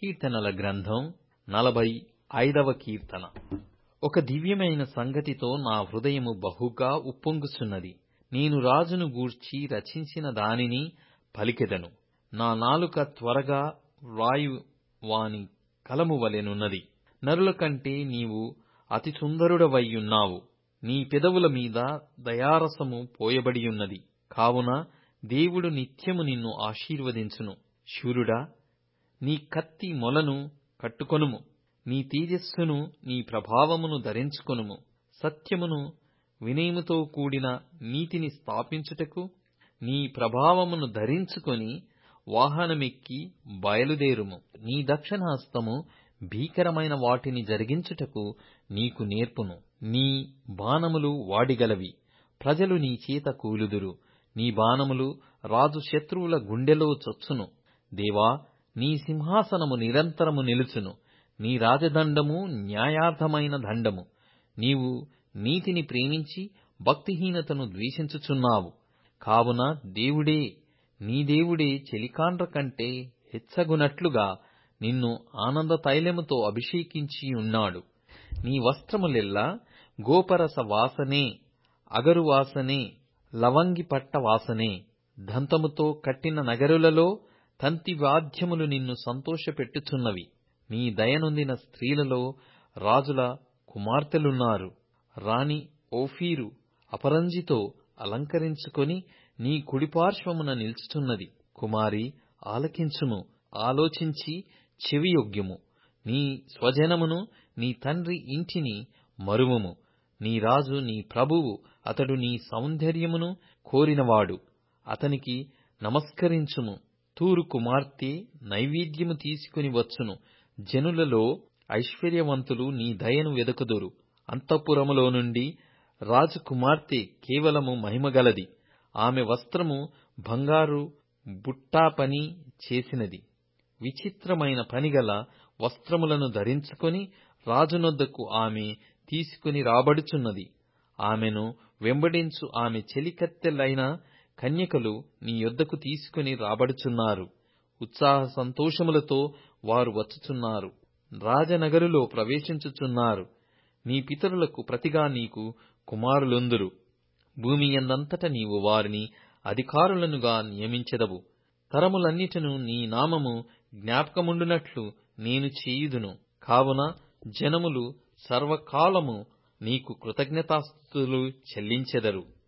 కీర్తనల గ్రంథం నలభై ఐదవ కీర్తన ఒక దివ్యమైన సంగతితో నా హృదయము బహుగా ఉప్పొంగుచున్నది నేను రాజును గూర్చి రచించిన దానిని పలికెదను నా నాలుక త్వరగా వ్రాయు వాని కలము వలెనున్నది నరుల కంటే నీవు అతి సుందరుడవైయున్నావు నీ పెదవుల మీద దయారసము పోయబడియున్నది కావున దేవుడు నిత్యము నిన్ను ఆశీర్వదించును శూరుడా నీ కత్తి మొలను కట్టుకొనుము నీ తేజస్సును నీ ప్రభావమును ధరించుకొనుము సత్యమును వినయముతో కూడిన నీతిని స్థాపించుటకు నీ ప్రభావమును ధరించుకొని వాహనమెక్కి బయలుదేరుము నీ దక్షిణహస్తము భీకరమైన వాటిని జరిగించుటకు నీకు నేర్పును నీ బాణములు వాడిగలవి ప్రజలు నీ చేత కూలుదురు నీ బాణములు రాజు శత్రువుల గుండెలో చొచ్చును దేవా నీ సింహాసనము నిరంతరము నిలుచును నీ రాజదండము న్యాయార్థమైన దండము నీవు నీతిని ప్రేమించి భక్తిహీనతను ద్వేషించుచున్నావు కావున దేవుడే నీ దేవుడే చెలికాండ్ర కంటే హెచ్చగునట్లుగా నిన్ను ఆనంద తైలముతో అభిషేకించి ఉన్నాడు నీ వస్త్రములెల్లా గోపరస వాసనే అగరు వాసనే లవంగి పట్ట వాసనే దంతముతో కట్టిన నగరులలో తంతి వాద్యములు నిన్ను సంతోషపెట్టుచున్నవి నీ దయనొందిన స్త్రీలలో రాజుల కుమార్తెలున్నారు రాణి ఓఫీరు అపరంజితో అలంకరించుకొని నీ కుడిపార్శ్వమున నిల్చుచున్నది కుమారి ఆలకించుము ఆలోచించి చెవియొగ్యుము నీ స్వజనమును నీ తండ్రి ఇంటిని మరువము నీ రాజు నీ ప్రభువు అతడు నీ సౌందర్యమును కోరినవాడు అతనికి నమస్కరించుము తూరు కుమార్తె నైవేద్యము తీసుకుని వచ్చును జనులలో ఐశ్వర్యవంతులు నీ దయను వెదకుదురు అంతఃపురములో నుండి రాజకుమార్తె కేవలము మహిమగలది ఆమె వస్త్రము బంగారు బుట్టా పని చేసినది విచిత్రమైన పనిగల వస్త్రములను ధరించుకొని రాజునొద్దకు ఆమె తీసుకుని రాబడుచున్నది ఆమెను వెంబడించు ఆమె చెలికత్తెలైన కన్యకలు నీ యొద్దకు తీసుకుని రాబడుచున్నారు ఉత్సాహ సంతోషములతో వారు వచ్చుచున్నారు రాజనగరులో ప్రవేశించుచున్నారు నీ పితరులకు ప్రతిగా నీకు కుమారులొందురు భూమి ఎందంతట నీవు వారిని అధికారులనుగా నియమించెదవు తరములన్నిటను నీ నామము జ్ఞాపకముండునట్లు నేను చేయుదును కావున జనములు సర్వకాలము నీకు కృతజ్ఞతాస్థుతులు చెల్లించెదరు